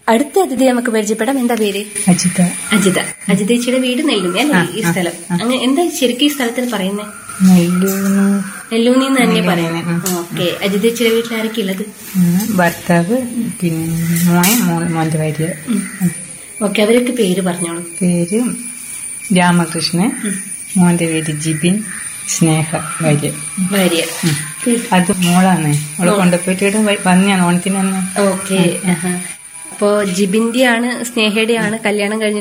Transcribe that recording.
അടുത്ത അതിഥി നമുക്ക് പരിചയപ്പെടാം എന്താ പേര് അജിത അജിത അജിതേച്ചിയുടെ വീട് നെല്ലൂന്നി അല്ലേ ഈ സ്ഥലം അങ്ങനെ എന്താ ശരിക്കും ഈ സ്ഥലത്തിന് പറയുന്നത് നെല്ലൂന്ന് നെല്ലൂന്നി എന്ന് തന്നെ പറയുന്നത് ഓക്കെ അജിതേച്ചിയുടെ വീട്ടിൽ ആരൊക്കെ ഉള്ളത് ഉം, ഭർത്താവ് പിന്നെ മോൻ മോൻ മോന്റെ ഭാര്യ ഓക്കെ അവരൊക്കെ പേര് പറഞ്ഞോളൂ പേര് രാമകൃഷ്ണൻ മോന്റെ പേര് ജിബിൻ സ്നേഹ ഭാര്യ ഭാര്യ അത് മോളാണ് അവളെ കൊണ്ടുപോയിട്ട് ഇവിടെ വ- വന്നയാണ് ഓണത്തിന് വന്ന ഓക്കെ അപ്പോ ജിബിന്റെ ആണ് സ്നേഹയുടെ ആണ് കല്യാണം കഴിഞ്ഞ്